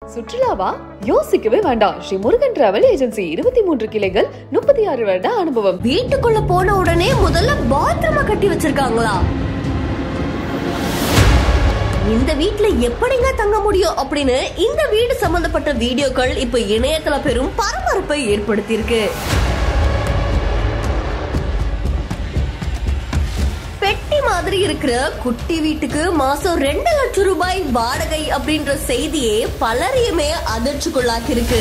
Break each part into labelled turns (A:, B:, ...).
A: சுற்றுலாவா யோசிக்கவே வேண்டாம் Sri Murugan travel agency இருபத்தி மூன்று கிளைகள் முப்பத்தி ஆறு வருட அனுபவம்
B: வீட்டுக்குள்ள போன உடனே முதல்ல பாத்ரூம கட்டி வச்சிருக்காங்களா இந்த வீட்ல எப்படிங்க தங்க முடியும் அப்படின்னு இந்த வீடு சம்பந்தப்பட்ட வீடியோக்கள் இப்ப இணையத்துல பெரும் பரபரப்பை ஏற்படுத்தியிருக்கு பெட்டி மாதிரி இருக்கிற குட்டி வீட்டுக்கு மாசம் ரெண்டு லட்சம் ரூபாய் வாடகை அப்படின்ற செய்தியே பலரையுமே அதிர்ச்சிக்குள்ளாக்கி இருக்கு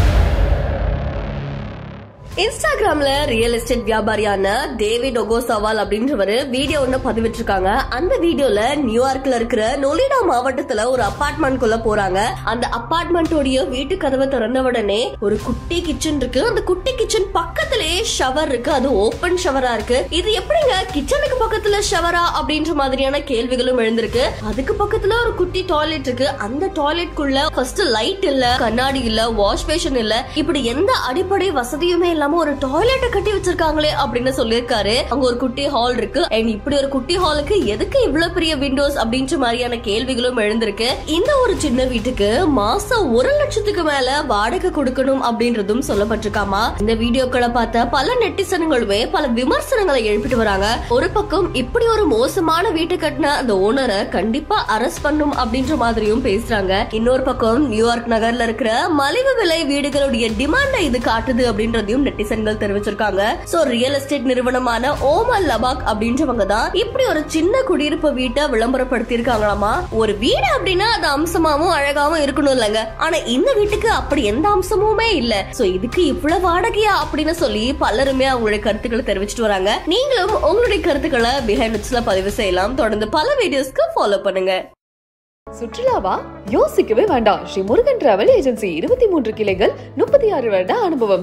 B: இன்ஸ்டாகிராம்ல ரியல் எஸ்டேட் வியாபாரியான டேவிட் ஒகோசவால் அப்படின்றவரு வீடியோ ஒண்ணு பதிவிட்டிருக்காங்க அந்த வீடியோல நியூயார்க்ல இருக்கிற நொலிடா மாவட்டத்துல ஒரு அபார்ட்மெண்ட்குள்ள போறாங்க அந்த அபார்ட்மெண்டோடைய வீட்டு கதவை திறந்த உடனே ஒரு குட்டி கிச்சன் இருக்கு அந்த குட்டி கிச்சன் பக்கத்திலேயே ஷவர் இருக்கு அது ஓபன் ஷவரா இருக்கு இது எப்படிங்க கிச்சனுக்கு பக்கத்துல ஷவரா அப்படின்ற மாதிரியான கேள்விகளும் எழுந்திருக்கு அதுக்கு பக்கத்துல ஒரு குட்டி டாய்லெட் இருக்கு அந்த டாய்லெட்குள்ள ஃபர்ஸ்ட் லைட் இல்ல கண்ணாடி இல்ல வாஷ் பேஷன் இல்ல இப்படி எந்த அடிப்படை வசதியுமே இல்லாம ஒரு டாய்லெட்டை கட்டி வச்சிருக்காங்களே அப்படின்னு சொல்லியிருக்காரு அங்க ஒரு குட்டி ஹால் இருக்கு அண்ட் இப்படி ஒரு குட்டி ஹாலுக்கு எதுக்கு இவ்வளவு பெரிய விண்டோஸ் அப்படின்ற மாதிரியான கேள்விகளும் எழுந்திருக்கு இந்த ஒரு சின்ன வீட்டுக்கு மாசம் ஒரு லட்சத்துக்கு மேல வாடகை கொடுக்கணும் அப்படின்றதும் சொல்லப்பட்டிருக்காமா இந்த வீடியோக்களை பார்த்த பல நெட்டிசன்களுமே பல விமர்சனங்களை எழுப்பிட்டு வராங்க ஒரு பக்கம் இப்படி ஒரு மோசமான வீட்டு கட்டின அந்த ஓனரை கண்டிப்பா அரெஸ்ட் பண்ணும் அப்படின்ற மாதிரியும் பேசுறாங்க இன்னொரு பக்கம் நியூயார்க் நகர்ல இருக்கிற மலிவு விலை வீடுகளுடைய டிமாண்ட இது காட்டுது அப்படின்றதையும் நெட்டிசன்கள் தெரிவிச்சிருக்காங்க சோ ரியல் எஸ்டேட் நிறுவனமான ஓமல் லபாக் அப்படின்றவங்க தான் இப்படி ஒரு சின்ன குடியிருப்பு வீட்டை விளம்பரப்படுத்தி இருக்காங்களாமா ஒரு வீடு அப்படின்னா அது அம்சமாவும் அழகாவும் இருக்கணும் இல்லைங்க ஆனா இந்த வீட்டுக்கு அப்படி எந்த அம்சமுமே இல்ல சோ இதுக்கு இவ்வளவு வாடகையா அப்படின்னு சொல்லி பலருமே அவங்களுடைய கருத்துக்களை தெரிவிச்சிட்டு வராங்க நீங்களும் உங்களுடைய கருத்துக்களை பிஹைண்ட் பதிவு செய்யலாம் தொடர்ந்து பல வீடியோஸ்க்கு ஃபாலோ பண்ணுங்க
A: சுற்றுலாவா யோசிக்கவே வேண்டாம் ஸ்ரீ முருகன் டிராவல் ஏஜென்சி இருபத்தி மூன்று கிளைகள் முப்பத்தி ஆறு வருட அனுபவம்